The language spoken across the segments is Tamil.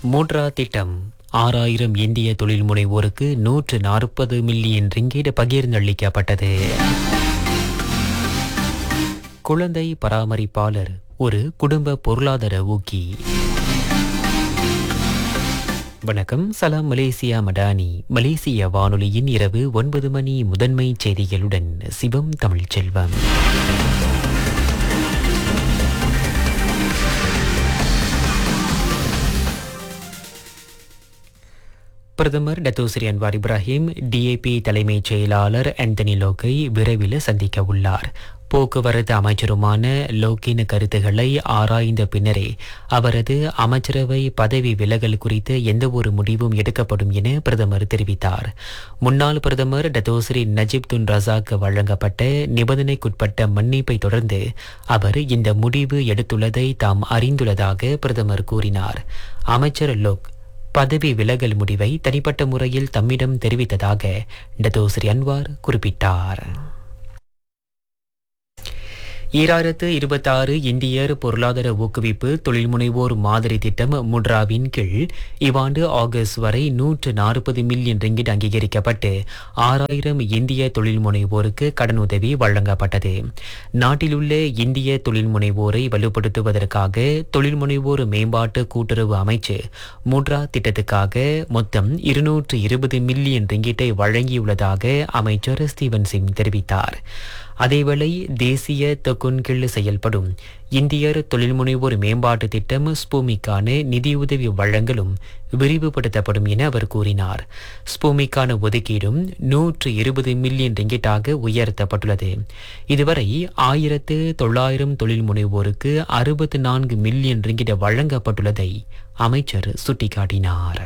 மூட்ரா திட்டம் ஆறாயிரம் இந்திய தொழில் முனைவோருக்கு நூற்று நாற்பது மில்லியன் ரிங்கீடு பகிர்ந்தளிக்கப்பட்டது குழந்தை பராமரிப்பாளர் ஒரு குடும்ப பொருளாதார ஊக்கி வணக்கம் சலாம் மலேசியா மடானி மலேசிய வானொலியின் இரவு ஒன்பது மணி முதன்மை செய்திகளுடன் சிவம் தமிழ்ச் செல்வம் பிரதமர் டத்தோஸ்ரீ அன்வார் இப்ராஹிம் டிஏபி தலைமைச் செயலாளர் ஆந்தனி லோக்கை விரைவில் சந்திக்க உள்ளார் போக்குவரத்து அமைச்சருமான லோக்கின் கருத்துக்களை ஆராய்ந்த பின்னரே அவரது அமைச்சரவை பதவி விலகல் குறித்து எந்த ஒரு முடிவும் எடுக்கப்படும் என பிரதமர் தெரிவித்தார் முன்னாள் பிரதமர் டத்தோஸ்ரீ நஜீப் துன் ரசாக் வழங்கப்பட்ட நிபந்தனைக்குட்பட்ட மன்னிப்பை தொடர்ந்து அவர் இந்த முடிவு எடுத்துள்ளதை தாம் அறிந்துள்ளதாக பிரதமர் கூறினார் அமைச்சர் லோக் பதவி விலகல் முடிவை தனிப்பட்ட முறையில் தம்மிடம் தெரிவித்ததாக டத்தோஸ்ரீ அன்வார் குறிப்பிட்டார் ஈராயிரத்து இருபத்தாறு இந்தியர் பொருளாதார ஊக்குவிப்பு தொழில்முனைவோர் மாதிரி திட்டம் முட்ராவின் கீழ் இவ்வாண்டு ஆகஸ்ட் வரை நூற்று நாற்பது மில்லியன் ரிங்கிட் அங்கீகரிக்கப்பட்டு ஆறாயிரம் இந்திய தொழில் முனைவோருக்கு கடனுதவி வழங்கப்பட்டது நாட்டிலுள்ள இந்திய தொழில் முனைவோரை வலுப்படுத்துவதற்காக தொழில் முனைவோர் மேம்பாட்டு கூட்டுறவு அமைச்சு முட்ரா திட்டத்துக்காக மொத்தம் இருநூற்று இருபது மில்லியன் ரிங்கிட்டை வழங்கியுள்ளதாக அமைச்சர் ஸ்டீவன் சிங் தெரிவித்தார் அதேவேளை தேசிய தொகுன் கீழ் செயல்படும் இந்தியர் தொழில்முனைவோர் மேம்பாட்டு திட்டம் ஸ்பூமிக்கான நிதியுதவி வழங்கலும் விரிவுபடுத்தப்படும் என அவர் கூறினார் ஸ்பூமிக்கான ஒதுக்கீடும் நூற்று இருபது மில்லியன் ரிங்கிட்டாக உயர்த்தப்பட்டுள்ளது இதுவரை ஆயிரத்து தொள்ளாயிரம் தொழில் முனைவோருக்கு அறுபத்து நான்கு மில்லியன் ரிங்கிட வழங்கப்பட்டுள்ளதை அமைச்சர் சுட்டிக்காட்டினார்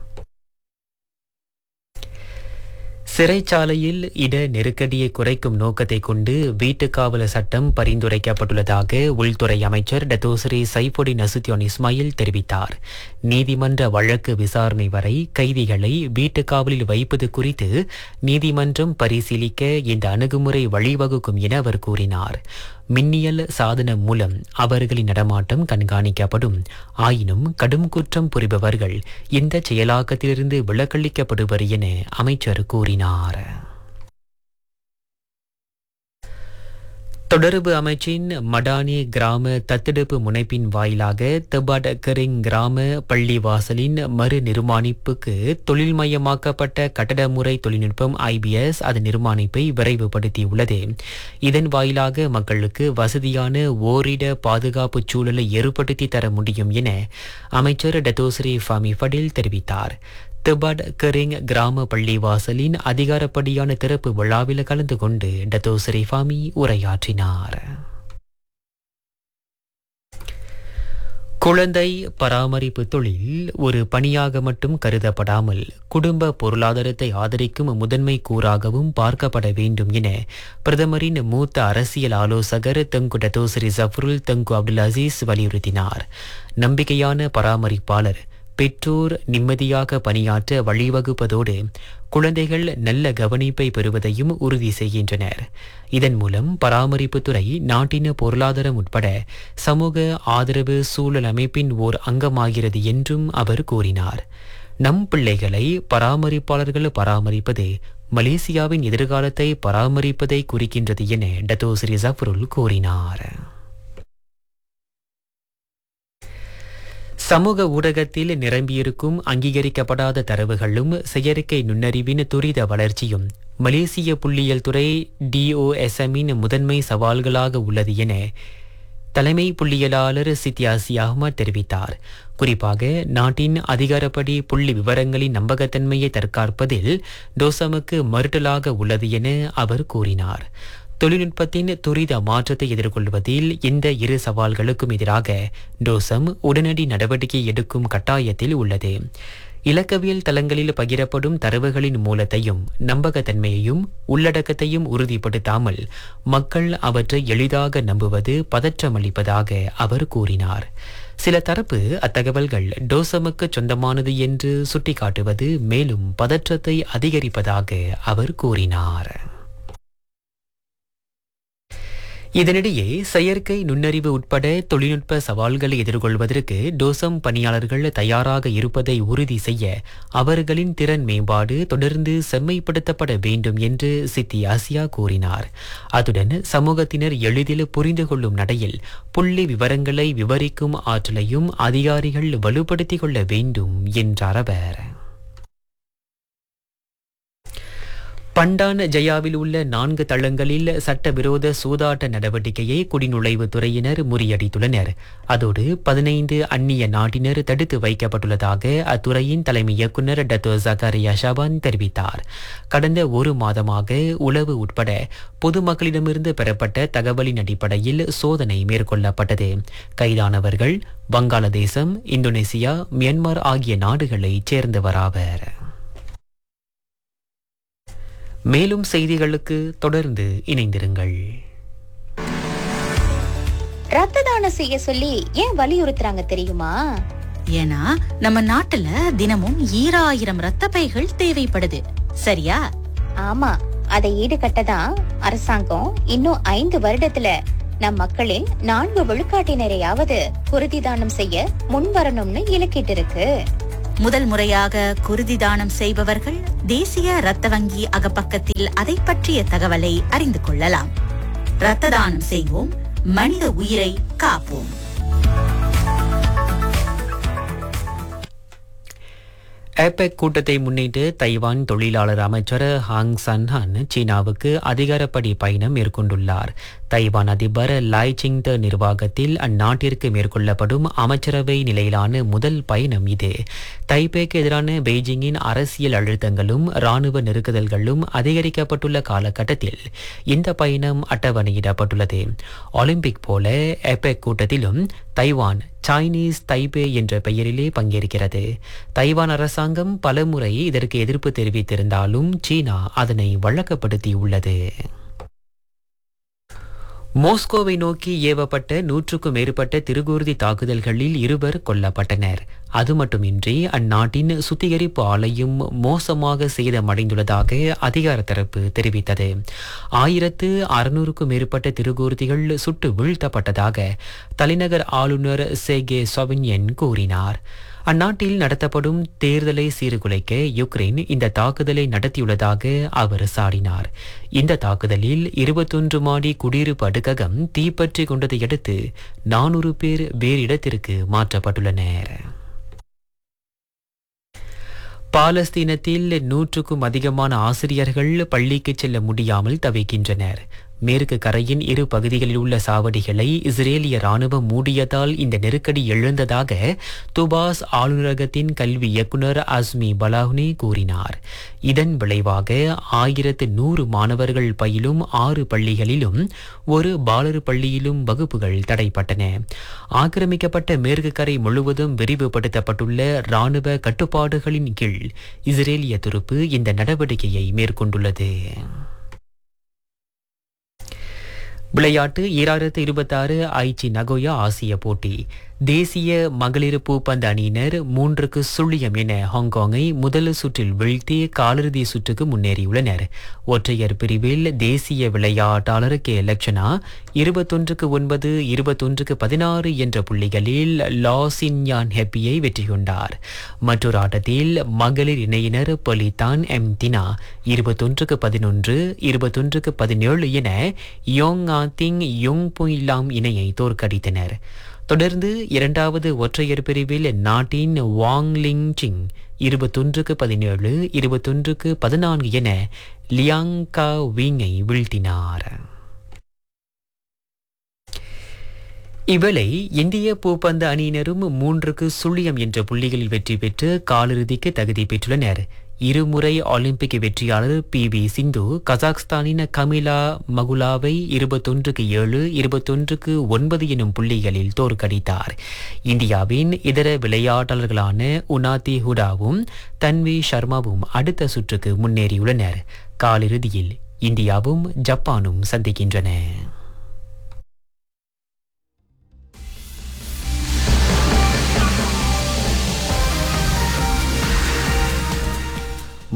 சிறைச்சாலையில் இட நெருக்கடியை குறைக்கும் நோக்கத்தை கொண்டு வீட்டுக்காவல சட்டம் பரிந்துரைக்கப்பட்டுள்ளதாக உள்துறை அமைச்சர் டத்தோசரி சைஃபுடி நசுத்தியோன் இஸ்மாயில் தெரிவித்தார் நீதிமன்ற வழக்கு விசாரணை வரை கைதிகளை வீட்டுக்காவலில் வைப்பது குறித்து நீதிமன்றம் பரிசீலிக்க இந்த அணுகுமுறை வழிவகுக்கும் என அவர் கூறினார் மின்னியல் சாதனம் மூலம் அவர்களின் நடமாட்டம் கண்காணிக்கப்படும் ஆயினும் கடும் குற்றம் புரிபவர்கள் இந்த செயலாக்கத்திலிருந்து விலக்களிக்கப்படுவர் என அமைச்சர் கூறினார் தொடர்பு அமைச்சின் மடானி கிராம தத்தெடுப்பு முனைப்பின் வாயிலாக தெபாட் கரிங் கிராம பள்ளிவாசலின் மறு நிர்மாணிப்புக்கு தொழில்மயமாக்கப்பட்ட கட்டட முறை தொழில்நுட்பம் ஐபிஎஸ் அதன் நிர்மாணிப்பை விரைவுபடுத்தியுள்ளது இதன் வாயிலாக மக்களுக்கு வசதியான ஓரிட பாதுகாப்பு சூழலை ஏற்படுத்தி தர முடியும் என அமைச்சர் டத்தோஸ்ரீ ஃபாமி ஃபடில் தெரிவித்தார் திபட் கரிங் கிராம பள்ளிவாசலின் அதிகாரப்படியான திறப்பு விழாவில் கலந்து கொண்டு டத்தோ ஸ்ரீஃபாமி உரையாற்றினார் குழந்தை பராமரிப்பு தொழில் ஒரு பணியாக மட்டும் கருதப்படாமல் குடும்ப பொருளாதாரத்தை ஆதரிக்கும் முதன்மை கூறாகவும் பார்க்கப்பட வேண்டும் என பிரதமரின் மூத்த அரசியல் ஆலோசகர் Tengku Datuk Seri Zafrul Tengku Abdul Aziz வலியுறுத்தினார் நம்பிக்கையான பராமரிப்பாளர் பெற்றோர் நிம்மதியாக பணியாற்ற வழிவகுப்பதோடு குழந்தைகள் நல்ல கவனிப்பை பெறுவதையும் உறுதி செய்கின்றனர் இதன் மூலம் பராமரிப்புத்துறை நாட்டின் பொருளாதாரம் உட்பட சமூக ஆதரவு சூழல் அமைப்பின் ஓர் அங்கமாகிறது என்றும் அவர் கூறினார் நம் பிள்ளைகளை பராமரிப்பாளர்கள் பராமரிப்பது மலேசியாவின் எதிர்காலத்தை பராமரிப்பதை குறிக்கின்றது என டத்தோஸ்ரீ ஜஃபருல் கூறினார் சமூக ஊடகத்தில் நிரம்பியிருக்கும் அங்கீகரிக்கப்படாத தரவுகளும் செயற்கை நுண்ணறிவின் துரித வளர்ச்சியும் மலேசிய புள்ளியியல் துறை டிஓஎஸ்எம்மின் முதன்மை சவால்களாக உள்ளது என தலைமை புள்ளியலாளர் சித்யாசி அஹ்மத் தெரிவித்தார் குறிப்பாக நாட்டின் அதிகாரப்படி புள்ளி விவரங்களின் நம்பகத்தன்மையை தற்காப்பதில் டோசமுக்கு மறுட்டலாக உள்ளது என அவர் கூறினார் தொழில்நுட்பத்தின் துரித மாற்றத்தை எதிர்கொள்வதில் இந்த இரு சவால்களுக்கும் எதிராக டோசம் உடனடி நடவடிக்கை எடுக்கும் கட்டாயத்தில் உள்ளது இலக்கவியல் தளங்களில் பகிரப்படும் தரவுகளின் மூலத்தையும் நம்பகத்தன்மையையும் உள்ளடக்கத்தையும் உறுதிப்படுத்தாமல் மக்கள் அவற்றை எளிதாக நம்புவது பதற்றமளிப்பதாக அவர் கூறினார் சில தரப்பு அத்தகவல்கள் டோசமுக்கு சொந்தமானது என்று சுட்டிக்காட்டுவது மேலும் பதற்றத்தை அதிகரிப்பதாக அவர் கூறினார் இதனிடையே செயற்கை நுண்ணறிவு உட்பட தொழில்நுட்ப சவால்களை எதிர்கொள்வதற்கு டோசம் பணியாளர்கள் தயாராக இருப்பதை உறுதி செய்ய அவர்களின் திறன் மேம்பாடு தொடர்ந்து செம்மைப்படுத்தப்பட வேண்டும் என்று சித்தி ஆசியா கூறினார் அத்துடன் சமூகத்தினர் எளிதில் புரிந்து கொள்ளும் நடையில் புள்ளி விவரங்களை விவரிக்கும் ஆற்றலையும் அதிகாரிகள் வலுப்படுத்திக் கொள்ள வேண்டும் என்றார் அவர் பண்டான் ஜயாவில் உள்ள நான்கு தளங்களில் சட்டவிரோத சூதாட்ட நடவடிக்கையை குடிநுழைவுத் துறையினர் முறியடித்துள்ளனர் அதோடு பதினைந்து அந்நிய நாட்டினர் தடுத்து வைக்கப்பட்டுள்ளதாக அத்துறையின் தலைமை இயக்குநர் டத்தோ ஜகாரியா ஷபான் தெரிவித்தார் கடந்த ஒரு மாதமாக உளவு உட்பட பொதுமக்களிடமிருந்து பெறப்பட்ட தகவலின் அடிப்படையில் சோதனை மேற்கொள்ளப்பட்டது கைதானவர்கள் வங்காளதேசம் இந்தோனேசியா மியான்மர் ஆகிய நாடுகளைச் சேர்ந்தவராவர் மேலும் செய்திகளுக்கு தொடர்ந்து இணைந்திருங்கள் ரத்த தானம் செய்ய சொல்லி ஏன் வலியுறுத்துறாங்க தெரியுமா ஏன்னா நம்ம நாட்டுல தினமும் ஈராயிரம் ரத்த பைகள் தேவைப்படுது சரியா ஆமா அதை ஈடுகட்ட தான் அரசாங்கம் இன்னும் ஐந்து வருடத்துல நம் மக்களில் நான்கு விழுக்காட்டினரையாவது குருதி தானம் செய்ய முன்வரணும்னு இலக்கிட்டு இருக்கு முதல் முறையாக குருதி தானம் செய்பவர்கள் தேசிய ரத்த வங்கி அகப்பக்கத்தில் அதை பற்றிய தகவலை அறிந்து கொள்ளலாம் ரத்த தானம் செய்வோம் மனித உயிரை காப்போம் ஏபெக் கூட்டத்தை முன்னிட்டு தைவான் தொழிலாளர் அமைச்சர் ஹாங் சன்ஹான் சீனாவுக்கு அதிகாரப்படி பயணம் மேற்கொண்டுள்ளார் தைவான் அதிபர் லாய் சிங்த நிர்வாகத்தில் அந்நாட்டிற்கு மேற்கொள்ளப்படும் அமைச்சரவை நிலையிலான முதல் பயணம் இது தைபேக்கு எதிரான பெய்ஜிங்கின் அரசியல் அழுத்தங்களும் ராணுவ நெருக்குதல்களும் அதிகரிக்கப்பட்டுள்ள காலகட்டத்தில் இந்த பயணம் அட்டவணையிடப்பட்டுள்ளது ஒலிம்பிக் போல எபெக் கூட்டத்திலும் தைவான் சைனீஸ் தைபே என்ற பெயரிலே பங்கேற்கிறது தைவான் அரசாங்கம் பலமுறை இதற்கு எதிர்ப்பு தெரிவித்திருந்தாலும் சீனா அதனை வழக்கப்படுத்தியுள்ளது மோஸ்கோவை நோக்கி ஏவப்பட்ட நூற்றுக்கும் மேற்பட்ட திருகூர்தி தாக்குதல்களில் இருவர் கொல்லப்பட்டனர் அது மட்டுமின்றி அந்நாட்டின் சுத்திகரிப்பு ஆலையும் மோசமாக சேதமடைந்துள்ளதாக அதிகார தரப்பு தெரிவித்தது ஆயிரத்து அறுநூறுக்கும் மேற்பட்ட திருகூர்திகள் சுட்டு வீழ்த்தப்பட்டதாக தலைநகர் ஆளுநர் சேகே சொவின்யன் கூறினார் அந்நாட்டில் நடத்தப்படும் தேர்தலை சீர்குலைக்க யுக்ரைன் இந்த தாக்குதலை நடத்தியுள்ளதாக அவர் சாடினார் இந்த தாக்குதலில் இருபத்தொன்று மாடி குடியிருப்பு அடுக்ககம் தீப்பற்றி கொண்டதையடுத்து நானூறு பேர் வேறு இடத்திற்கு மாற்றப்பட்டுள்ளனர் பாலஸ்தீனத்தில் நூற்றுக்கும் அதிகமான ஆசிரியர்கள் பள்ளிக்கு செல்ல முடியாமல் தவிக்கின்றனர் மேற்கு கரையின் இரு பகுதிகளில் உள்ள சாவடிகளை இஸ்ரேலிய ராணுவம் மூடியதால் இந்த நெருக்கடி எழுந்ததாக துபாஸ் ஆளுநரகத்தின் கல்வி இயக்குனர் அஸ்மி பலாஹ்னி கூறினார் இதன் விளைவாக ஆயிரத்து நூறு மாணவர்கள் பயிலும் ஆறு பள்ளிகளிலும் ஒரு பாலர் பள்ளியிலும் வகுப்புகள் தடைப்பட்டன ஆக்கிரமிக்கப்பட்ட மேற்கு கரை முழுவதும் விரிவுபடுத்தப்பட்டுள்ள ராணுவ கட்டுப்பாடுகளின் கீழ் இஸ்ரேலிய துருப்பு இந்த நடவடிக்கையை மேற்கொண்டுள்ளது விளையாட்டு ஈராயிரத்து இருபத்தாறு ஐச்சி நகோயா ஆசிய போட்டி தேசிய மகளிர் பூப்பந்து அணியினர் மூன்றுக்கு சுழியம் என ஹாங்காங்கை முதல் சுற்றில் வீழ்த்தி காலிறுதி சுற்றுக்கு முன்னேறியுள்ளனர் ஒற்றையர் பிரிவில் தேசிய விளையாட்டாளர் கே லட்சணா இருபத்தொன்றுக்கு ஒன்பது இருபத்தொன்றுக்கு பதினாறு என்ற புள்ளிகளில் லாசின்யான் ஹெப்பியை வெற்றி கொண்டார் மற்றொரு ஆட்டத்தில் மகளிர் இணையினர் பொலிதான் எம் தினா இருபத்தொன்றுக்கு பதினொன்று இருபத்தொன்றுக்கு பதினேழு என யோங் ஆத்திங் யோங் புயிலாம் இணையை தோற்கடித்தனர் தொடர்ந்து இரண்டாவது ஒற்றையர் பிரிவில் நாட்டின் வாங் லிங் சிங் இருபத்தொன்றுக்கு பதினேழு இருபத்தொன்றுக்கு பதினான்கு என லியாங்கா விங்கை வீழ்த்தினார் இவளை இந்திய பூப்பந்து அணியினரும் மூன்றுக்கு சுழியம் என்ற புள்ளிகளில் வெற்றி பெற்று காலிறுதிக்கு தகுதி பெற்றுள்ளனர் இருமுறை ஒலிம்பிக் வெற்றியாளர் பி வி சிந்து கசாக்ஸ்தானின் கமிலா மகுலாவை இருபத்தொன்றுக்கு ஏழு இருபத்தொன்றுக்கு ஒன்பது எனும் புள்ளிகளில் தோற்கடித்தார் இந்தியாவின் இதர விளையாட்டாளர்களான உனாதி ஹுடாவும் தன்வி சர்மாவும் அடுத்த சுற்றுக்கு முன்னேறியுள்ளனர் காலிறுதியில் இந்தியாவும் ஜப்பானும் சந்திக்கின்றன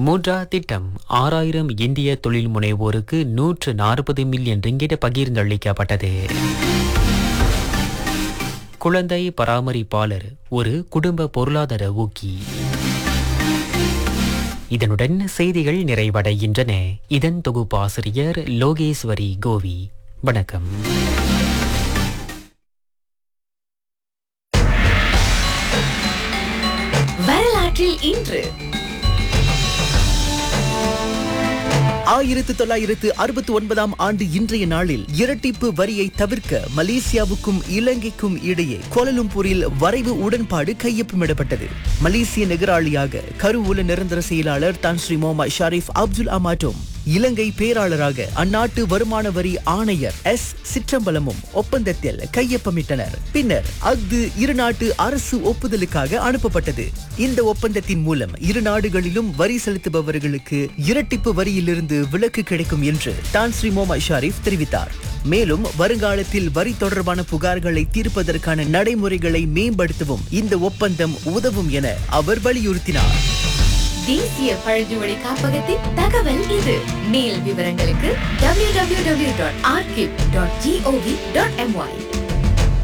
மூன்றா திட்டம் ஆறாயிரம் இந்திய தொழில் முனைவோருக்கு நூற்று நாற்பது மில்லியன் ரிங்கிட் பகிர்ந்தளிக்கப்பட்டது குழந்தை பராமரிப்பாளர் ஒரு குடும்ப பொருளாதார ஊக்கி இதனுடன் செய்திகள் நிறைவடைகின்றன இதன் தொகுப்பாசிரியர் லோகேஸ்வரி கோவி வணக்கம் வரலாற்றில் இன்று ஆயிரத்து தொள்ளாயிரத்து அறுபத்தி ஒன்பதாம் ஆண்டு இன்றைய நாளில் இரட்டிப்பு வரியை தவிர்க்க மலேசியாவுக்கும் இலங்கைக்கும் இடையே கோலலும்பூரில் வரைவு உடன்பாடு கையொப்பமிடப்பட்டது மலேசிய நெகராளியாக கருவூல நிரந்தர செயலாளர் தான் ஸ்ரீ முகமது ஷரீப் அப்துல் அமாட்டோம் இலங்கை பேராளராக அந்நாட்டு வருமான வரி ஆணையர் எஸ் சிற்றம்பலமும் ஒப்பந்தத்தில் கையொப்பமிட்டனர் பின்னர் அஃது இரு நாட்டு அரசு ஒப்புதலுக்காக அனுப்பப்பட்டது இந்த ஒப்பந்தத்தின் மூலம் இரு நாடுகளிலும் வரி செலுத்துபவர்களுக்கு இரட்டிப்பு வரியிலிருந்து விலக்கு கிடைக்கும் என்று தான் ஸ்ரீ முகமது ஷாரிஃப் தெரிவித்தார் மேலும் வருங்காலத்தில் வரி தொடர்பான புகார்களை தீர்ப்பதற்கான நடைமுறைகளை மேம்படுத்தவும் இந்த ஒப்பந்தம் உதவும் என அவர் வலியுறுத்தினார் தேசிய பழங்குடி காப்பகத்தின் தகவல் இது மேல் விவரங்களுக்கு www.archive.gov.my